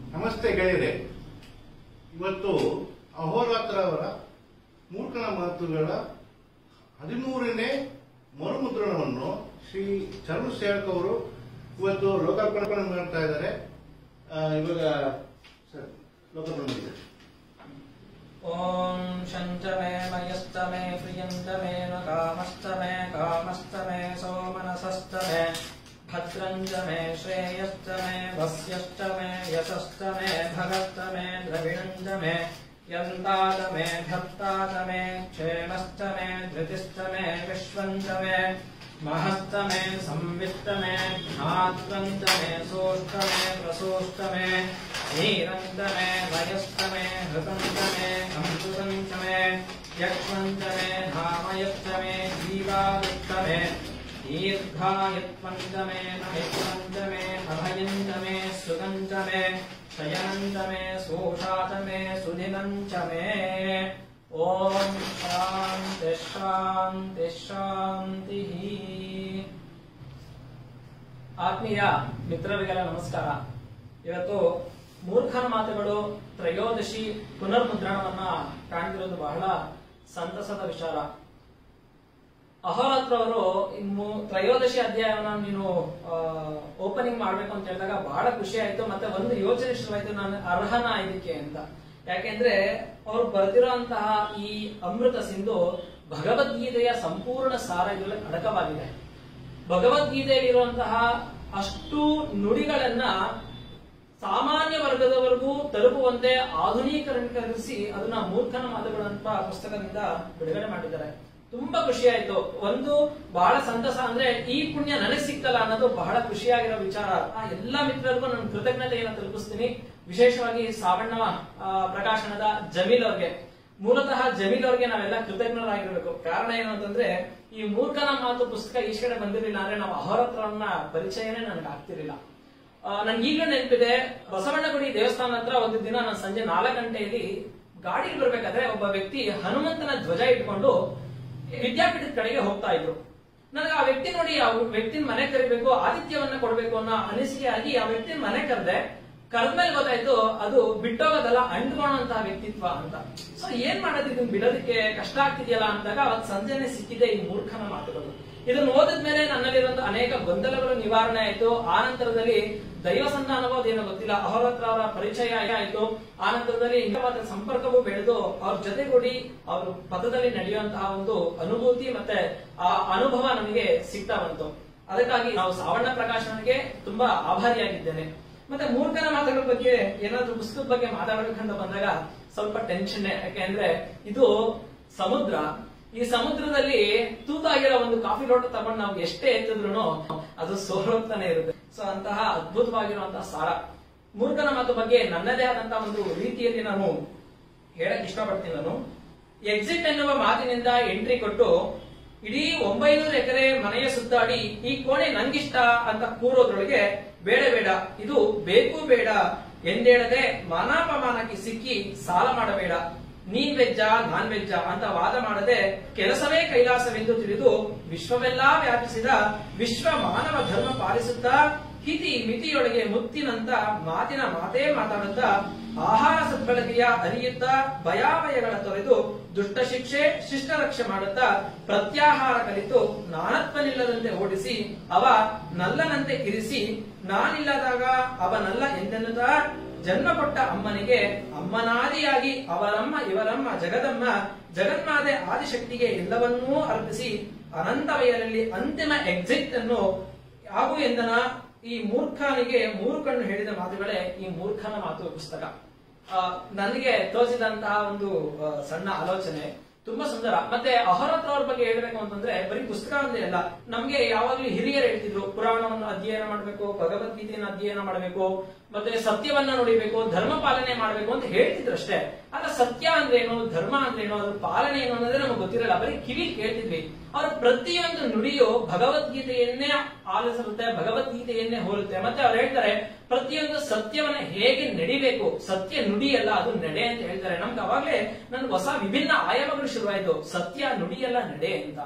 ನಮಸ್ತೆ ಗೆಳೆಯರೆ ಇವತ್ತು ಅಹೋರಾತ್ರ ಅವರ ಮೂರ್ಖನ ಮಾತುಗಳ ಹದಿಮೂರನೇ ಮರುಮುದ್ರಣವನ್ನು ಶ್ರೀ ಚರಣ್ ಸೇವಕ್ ಅವರು ಇವತ್ತು ಲೋಕಾರ್ಪಣೆ ಮಾಡ್ತಾ ಇದ್ದಾರೆ ಆ, ಇವಾಗ ಸರ್ ಲೋಕಾರ್ಪಣೆ ಮಾಡಿದ್ದಾರೆ ॐ शञ्च मे मयश्च मे प्रियञ्च मे न कामश्च मे कामश्च मे सोमनसश्च मे भद्रम् च मे श्रेयश्च मे वस्यश्च मे यशश्च मे भगश्च मे द्रविणम् च मे यन्ताद मे भक्ताद मे क्षेमश्च मे धृतिश्च मे विश्वम् च मे महश्च मे संवित्त मे धात्वम् च मे सोष्ट मे प्रसोष्ट मे नीरम् च मे वयश्च मे हृतम् च मे अमृतम् च मे यक्ष्मम् च मे धामयश्च मे जीवादित्त मे दीर्घायत्वम् च मे महित्वम् च मे अभयम् च मे सुगम् च मे शयनम् च मे सोषा च मे सुदिनम् च मे ॐ शान्ति शान्ति शान्तिः ಆತ್ಮೀಯ ಮಿತ್ರರಿಗೆಲ್ಲ ನಮಸ್ಕಾರ ಇವತ್ತು ಮೂರ್ಖನ ಮಾತುಗಳು ತ್ರಯೋದಶಿ ಪುನರ್ಮುದ್ರಣವನ್ನ ಕಾಣ್ತಿರೋದು ಬಹಳ ಸಂತಸದ ವಿಚಾರ ಅಹೋರಾತ್ರ ಅವರು ಇನ್ನು ತ್ರಯೋದಶಿ ಅಧ್ಯಾಯವನ್ನ ನೀನು ಓಪನಿಂಗ್ ಮಾಡ್ಬೇಕು ಅಂತ ಹೇಳಿದಾಗ ಬಹಳ ಖುಷಿ ಆಯ್ತು ಮತ್ತೆ ಒಂದು ಯೋಚನೆ ಶುರುವಾಯ್ತು ನಾನು ಅರ್ಹನ ಇದಕ್ಕೆ ಅಂತ ಯಾಕೆಂದ್ರೆ ಅವರು ಬರೆದಿರುವಂತಹ ಈ ಅಮೃತ ಸಿಂಧು ಭಗವದ್ಗೀತೆಯ ಸಂಪೂರ್ಣ ಸಾರ ಇದರಲ್ಲಿ ಅಡಕವಾಗಿದೆ ಭಗವದ್ಗೀತೆಯಲ್ಲಿರುವಂತಹ ಅಷ್ಟು ನುಡಿಗಳನ್ನ ಸಾಮಾನ್ಯ ವರ್ಗದವರೆಗೂ ತಲುಪುವಂತೆ ಆಧುನೀಕರಣೀಕರಿಸಿ ಅದನ್ನ ಮೂರ್ಖನ ಮಾತುಗಳಂತ ಪುಸ್ತಕದಿಂದ ಬಿಡುಗಡೆ ಮಾಡಿದ್ದಾರೆ ತುಂಬಾ ಖುಷಿ ಆಯ್ತು ಒಂದು ಬಹಳ ಸಂತಸ ಅಂದ್ರೆ ಈ ಪುಣ್ಯ ನನಗೆ ಸಿಕ್ತಲ್ಲ ಅನ್ನೋದು ಬಹಳ ಖುಷಿಯಾಗಿರೋ ವಿಚಾರ ಆ ಎಲ್ಲಾ ಮಿತ್ರರಿಗೂ ನನ್ನ ಕೃತಜ್ಞತೆಯನ್ನು ತಲುಪಿಸ್ತೀನಿ ವಿಶೇಷವಾಗಿ ಸಾವಣ್ಣ ಆ, ಪ್ರಕಾಶನದ ಜಮೀಲ್ ಅವ್ರಿಗೆ ಮೂಲತಃ ಜಮೀಲ್ ಅವ್ರಿಗೆ ನಾವೆಲ್ಲ ಕೃತಜ್ಞರಾಗಿರ್ಬೇಕು ಕಾರಣ ಏನು ಅಂತಂದ್ರೆ ಈ ಮೂರ್ಖನ ಮಾತು ಪುಸ್ತಕ ಈಚೆ ಕಡೆ ಬಂದಿರಲಿಲ್ಲ ಅಂದ್ರೆ ನಾವು ಅಹೋರಾತ್ರವನ್ನ ಪರಿಚಯನೇ ನನಗೆ ಆಗ್ತಿರ್ಲಿಲ್ಲ ನನ್ಗೆ ಈಗಲೂ ನೆನಪಿದೆ ಬಸವಣ್ಣಗುಡಿ ದೇವಸ್ಥಾನ ಹತ್ರ ಒಂದು ದಿನ ನಾನು ಸಂಜೆ ನಾಲ್ಕು ಗಂಟೆಯಲ್ಲಿ ಗಾಡಿಲಿ ಬರ್ಬೇಕಾದ್ರೆ ಒಬ್ಬ ವ್ಯಕ್ತಿ ಹನುಮಂತನ ಧ್ವಜ ಇಟ್ಕೊಂಡು ವಿದ್ಯಾಪೀಠದ ಕಡೆಗೆ ಹೋಗ್ತಾ ಇದ್ರು ನನಗೆ ಆ ವ್ಯಕ್ತಿ ನೋಡಿ ಆ ವ್ಯಕ್ತಿನ ಮನೆ ಕರಿಬೇಕು ಆತಿಥ್ಯವನ್ನ ಕೊಡ್ಬೇಕು ಅನ್ನೋ ಅನಿಸಿಕೆ ಆಗಿ ಆ ವ್ಯಕ್ತಿನ ಮನೆ ಕರೆದೆ ಕರೆದ್ಮೇಲೆ ಗೊತ್ತಾಯ್ತು ಅದು ಬಿಟ್ಟೋಗೋದಲ್ಲ ಅಂಟ್ಕೊಳ್ಳುವಂತಹ ವ್ಯಕ್ತಿತ್ವ ಅಂತ ಸೊ ಏನ್ ಮಾಡೋದು ಇದನ್ನ ಬಿಡೋದಕ್ಕೆ ಕಷ್ಟ ಆಗ್ತಿದೆಯಲ್ಲ ಅಂದಾಗ ಅವತ್ ಸಂಜೆನೆ ಸಿಕ್ಕಿದೆ ಈ ಮೂರ್ಖನ ಮಾತುಗಳು ಇದನ್ನು ಓದಿದ್ಮೇಲೆ ನನ್ನಲ್ಲಿರುವಂತಹ ಅನೇಕ ಗೊಂದಲಗಳು ನಿವಾರಣೆ ಆಯ್ತು ಆ ನಂತರದಲ್ಲಿ ದೈವ ಸಂಧಾನವೋ ಅದೇನೋ ಗೊತ್ತಿಲ್ಲ ಅಹೋರಾತ್ರ ಅವರ ಪರಿಚಯ ಆಯ್ತು ಆ ನಂತರದಲ್ಲಿ ನಿಜವಾದ ಸಂಪರ್ಕವೂ ಬೆಳೆದು ಅವ್ರ ಜೊತೆಗೂಡಿ ಅವ್ರ ಪದದಲ್ಲಿ ನಡೆಯುವಂತಹ ಒಂದು ಅನುಭೂತಿ ಮತ್ತೆ ಆ ಅನುಭವ ನಮಗೆ ಸಿಗ್ತಾ ಬಂತು ಅದಕ್ಕಾಗಿ ನಾವು ಸಾವಣ್ಣ ಪ್ರಕಾಶನಿಗೆ ತುಂಬಾ ಆಭಾರಿಯಾಗಿದ್ದೇನೆ ಮತ್ತೆ ಮೂರ್ಖನ ಮಾತುಗಳ ಬಗ್ಗೆ ಏನಾದ್ರೂ ಪುಸ್ತಕದ ಬಗ್ಗೆ ಮಾತಾಡಬೇಕಂತ ಬಂದಾಗ ಸ್ವಲ್ಪ ಟೆನ್ಷನ್ ಯಾಕೆಂದ್ರೆ ಇದು ಸಮುದ್ರ ಈ ಸಮುದ್ರದಲ್ಲಿ ತೂತಾಗಿರೋ ಒಂದು ಕಾಫಿ ಲೋಟ ತಗೊಂಡು ನಾವು ಎಷ್ಟೇ ಎತ್ತಿದ್ರು ಅದು ಸೋಲೋಗ್ತಾನೆ ಇರುತ್ತೆ ಸೊ ಅಂತಹ ಅದ್ಭುತವಾಗಿರುವಂತಹ ಸಾರ ಮೂರ್ಖನ ಮಾತು ಬಗ್ಗೆ ನನ್ನದೇ ಆದಂತಹ ಒಂದು ರೀತಿಯಲ್ಲಿ ನಾನು ಹೇಳಕ್ ಇಷ್ಟಪಡ್ತೀನಿ ನಾನು ಎಕ್ಸಿಟ್ ಎನ್ನುವ ಮಾತಿನಿಂದ ಎಂಟ್ರಿ ಕೊಟ್ಟು ಇಡೀ ಒಂಬೈನೂರು ಎಕರೆ ಮನೆಯ ಸುತ್ತಾಡಿ ಈ ಕೋಣೆ ನಂಗಿಷ್ಟ ಅಂತ ಕೂರೋದ್ರೊಳಗೆ ಬೇಡ ಬೇಡ ಇದು ಬೇಕು ಬೇಡ ಎಂದೇಳದೆ ಮಾನಾಪಮಾನಕ್ಕೆ ಸಿಕ್ಕಿ ಸಾಲ ಮಾಡಬೇಡ ನೀನ್ ವೆಜ್ಜ ನಾನ್ ವೆಜ್ಜ ಅಂತ ವಾದ ಮಾಡದೆ ಕೆಲಸವೇ ಕೈಲಾಸವೆಂದು ತಿಳಿದು ವಿಶ್ವವೆಲ್ಲಾ ವ್ಯಾಪಿಸಿದ ವಿಶ್ವ ಮಾನವ ಧರ್ಮ ಪಾಲಿಸುತ್ತಾ ಹಿತಿ ಮಿತಿಯೊಳಗೆ ಮುತ್ತಿನಂತ ಮಾತಿನ ಮಾತೇ ಮಾತಾಡುತ್ತಾ ಆಹಾರ ಸದ್ಬಳಕೆಯ ಅರಿಯುತ್ತಾ ಭಯಾಭಯಗಳ ತೊರೆದು ದುಷ್ಟ ಶಿಕ್ಷೆ ಶಿಷ್ಟ ರಕ್ಷೆ ಮಾಡುತ್ತಾ ಪ್ರತ್ಯಾಹಾರ ಕಲಿತು ನಾನತ್ವನಿಲ್ಲದಂತೆ ಓಡಿಸಿ ಅವ ನಲ್ಲನಂತೆ ಇರಿಸಿ ನಾನಿಲ್ಲದಾಗ ಅವನಲ್ಲ ಎಂದೆನ್ನುತ್ತಾ ಜನ್ಮ ಕೊಟ್ಟ ಅಮ್ಮನಿಗೆ ಅಮ್ಮನಾದಿಯಾಗಿ ಅವರಮ್ಮ ಇವರಮ್ಮ ಜಗದಮ್ಮ ಜಗನ್ಮಾತೆ ಆದಿಶಕ್ತಿಗೆ ಎಲ್ಲವನ್ನೂ ಅರ್ಪಿಸಿ ಅನಂತವಯರಲ್ಲಿ ಅಂತಿಮ ಎಕ್ಸಿಟ್ ಅನ್ನು ಆಗು ಎಂದನ ಈ ಮೂರ್ಖನಿಗೆ ಮೂರು ಕಣ್ಣು ಹೇಳಿದ ಮಾತುಗಳೇ ಈ ಮೂರ್ಖನ ಮಾತು ಪುಸ್ತಕ ಆ, ನನಗೆ ತೋಚಿದಂತಹ ಒಂದು ಆ, ಸಣ್ಣ ಆಲೋಚನೆ ತುಂಬಾ ಸುಂದರ ಮತ್ತೆ ಅಹೋರಾತ್ರ ಅವ್ರ ಬಗ್ಗೆ ಹೇಳ್ಬೇಕು ಅಂತಂದ್ರೆ ಬರೀ ಪುಸ್ತಕ ಒಂದೇ ಅಲ್ಲ ನಮ್ಗೆ ಯಾವಾಗ್ಲೂ ಹಿರಿಯರು ಹೇಳ್ತಿದ್ರು ಪುರಾಣವನ್ನು ಅಧ್ಯಯನ ಮಾಡಬೇಕು ಭಗವದ್ಗೀತೆಯನ್ನು ಅಧ್ಯಯನ ಮಾಡಬೇಕು ಮತ್ತೆ ಸತ್ಯವನ್ನ ನೋಡಿಬೇಕು ಧರ್ಮ ಪಾಲನೆ ಮಾಡಬೇಕು ಅಂತ ಹೇಳ್ತಿದ್ರು ಅಷ್ಟೇ ಆದ್ರೆ ಸತ್ಯ ಅಂದ್ರೇನು ಧರ್ಮ ಅಂದ್ರೇನು ಅದ್ರ ಪಾಲನೆ ಏನು ಅನ್ನೋದೇ ನಮ್ಗೆ ಗೊತ್ತಿರಲ್ಲ ಬರೀ ಕಿವಿ ಕೇಳ್ತಿದ್ವಿ ಅವ್ರ ಪ್ರತಿಯೊಂದು ನುಡಿಯು ಭಗವದ್ಗೀತೆಯನ್ನೇ ಆಲಿಸಿರುತ್ತೆ ಭಗವದ್ಗೀತೆಯನ್ನೇ ಹೋಲುತ್ತೆ ಮತ್ತೆ ಅವ್ರು ಹೇಳ್ತಾರೆ ಪ್ರತಿಯೊಂದು ಸತ್ಯವನ್ನ ಹೇಗೆ ನಡಿಬೇಕು ಸತ್ಯ ನುಡಿಯಲ್ಲ ಅದು ನಡೆ ಅಂತ ಹೇಳ್ತಾರೆ ನಮ್ಗೆ ಅವಾಗ್ಲೇ ನನ್ಗೆ ಹೊಸ ವಿಭಿನ್ನ ಆಯಾಮಗಳು ಶುರುವಾಯ್ತು ಸತ್ಯ ನುಡಿಯಲ್ಲ ನಡೆ ಅಂತ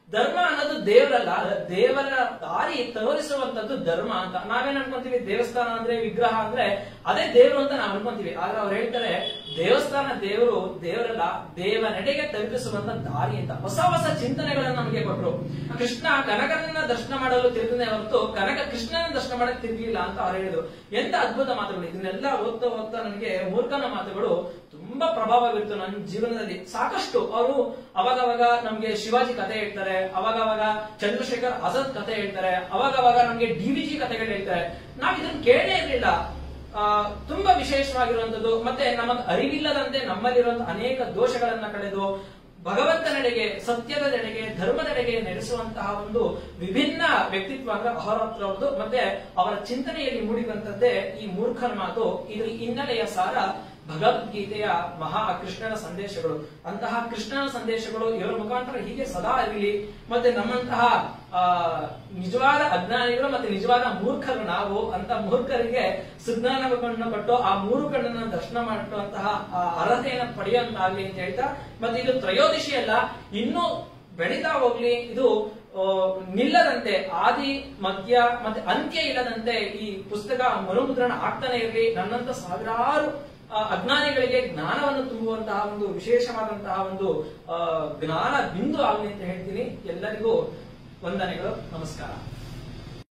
ಧರ್ಮ ಅನ್ನೋದು ದೇವರಲ್ಲ ಅದ ದೇವರ ದಾರಿ ತೋರಿಸುವಂತದ್ದು ಧರ್ಮ ಅಂತ ನಾವೇನ್ ಅನ್ಕೊಂತೀವಿ ದೇವಸ್ಥಾನ ಅಂದ್ರೆ ವಿಗ್ರಹ ಅಂದ್ರೆ ಅದೇ ದೇವರು ಅಂತ ನಾವ್ ಅನ್ಕೊಂತೀವಿ ಆದ್ರೆ ಅವ್ರು ಹೇಳ್ತಾರೆ ದೇವಸ್ಥಾನ ದೇವರು ದೇವರಲ್ಲ ದೇವನೆಡೆಗೆ ತಲುಪಿಸುವಂತ ದಾರಿ ಅಂತ ಹೊಸ ಹೊಸ ಚಿಂತನೆಗಳನ್ನ ನಮಗೆ ಕೊಟ್ರು ಕೃಷ್ಣ ಕನಕನನ್ನ ದರ್ಶನ ಮಾಡಲು ತಿರುಗನೆ ಹೊರತು ಕನಕ ಕೃಷ್ಣನ ದರ್ಶನ ಮಾಡಕ್ ತಿರ್ಗಿಲ್ಲ ಅಂತ ಅವ್ರು ಹೇಳಿದ್ರು ಎಂತ ಅದ್ಭುತ ಮಾತುಗಳು ಇದನ್ನೆಲ್ಲ ಓದ್ತಾ ಓದ್ತಾ ನನಗೆ ಮೂರ್ಖನ ಮಾತುಗಳು ತುಂಬಾ ಪ್ರಭಾವ ಬೀರ್ತು ನನ್ನ ಜೀವನದಲ್ಲಿ ಸಾಕಷ್ಟು ಅವರು ಅವಾಗವಾಗ ನಮ್ಗೆ ಶಿವಾಜಿ ಕತೆ ಹೇಳ್ತಾರೆ ಅವಾಗವಾಗ ಚಂದ್ರಶೇಖರ್ ಆಜಾದ್ ಕತೆ ಹೇಳ್ತಾರೆ ಅವಾಗವಾಗ ನಮ್ಗೆ ಡಿ ವಿ ಜಿ ಕತೆಗಳು ಹೇಳ್ತಾರೆ ನಾವ್ ಇದನ್ನ ಕೇಳೇ ಇರ್ಲಿಲ್ಲ ಆ, ತುಂಬಾ ವಿಶೇಷವಾಗಿರುವಂತದ್ದು ಮತ್ತೆ ನಮಗ್ ಅರಿವಿಲ್ಲದಂತೆ ನಮ್ಮಲ್ಲಿರುವಂತಹ ಅನೇಕ ದೋಷಗಳನ್ನ ಕಳೆದು ಭಗವಂತನೆಡೆಗೆ ಸತ್ಯದೆಡೆಗೆ ಧರ್ಮದೆಡೆಗೆ ನಡೆಸುವಂತಹ ಒಂದು ವಿಭಿನ್ನ ವ್ಯಕ್ತಿತ್ವ ಅಂದ್ರೆ ಅಹೋರಾತ್ರ ಅವ್ರದ್ದು ಮತ್ತೆ ಅವರ ಚಿಂತನೆಯಲ್ಲಿ ಮೂಡಿರುವಂತದ್ದೇ ಈ ಮೂರ್ಖನ ಮಾತು ಇದ್ರ ಹಿನ್ನೆಲೆಯ ಸಾರ ಭಗವದ್ಗೀತೆಯ ಮಹಾ ಕೃಷ್ಣನ ಸಂದೇಶಗಳು ಅಂತಹ ಕೃಷ್ಣನ ಸಂದೇಶಗಳು ಇವರ ಮುಖಾಂತರ ಹೀಗೆ ಸದಾ ಇರಲಿ ಮತ್ತೆ ನಮ್ಮಂತಹ ಆ ನಿಜವಾದ ಅಜ್ಞಾನಿಗಳು ಮತ್ತೆ ನಿಜವಾದ ಮೂರ್ಖರು ನಾವು ಅಂತ ಮೂರ್ಖರಿಗೆ ಸುಜ್ಞಾನವನ್ನು ಕೊಟ್ಟು ಆ ಮೂರು ಕಣ್ಣನ್ನ ದರ್ಶನ ಮಾಡುವಂತಹ ಆ ಅರ್ಹತೆಯನ್ನು ಪಡೆಯುವಂತಾಗ್ಲಿ ಅಂತ ಹೇಳ್ತಾ ಮತ್ತೆ ಇದು ತ್ರಯೋದಶಿ ಅಲ್ಲ ಇನ್ನೂ ಬೆಳೀತಾ ಹೋಗ್ಲಿ ಇದು ಆ, ನಿಲ್ಲದಂತೆ ಆದಿ ಮಧ್ಯ ಮತ್ತೆ ಅಂತ್ಯ ಇಲ್ಲದಂತೆ ಈ ಪುಸ್ತಕ ಮರುಮುದ್ರಣ ಆಗ್ತಾನೆ ಇರಲಿ ನನ್ನಂತ ಸಾವಿರಾರು ಆ, ಅಜ್ಞಾನಿಗಳಿಗೆ ಜ್ಞಾನವನ್ನು ತುಂಬುವಂತಹ ಒಂದು ವಿಶೇಷವಾದಂತಹ ಒಂದು ಆ, ಜ್ಞಾನ ಬಿಂದು ಆಗಲಿ ಅಂತ ಹೇಳ್ತೀನಿ ಎಲ್ಲರಿಗೂ ವಂದನೆಗಳು ನಮಸ್ಕಾರ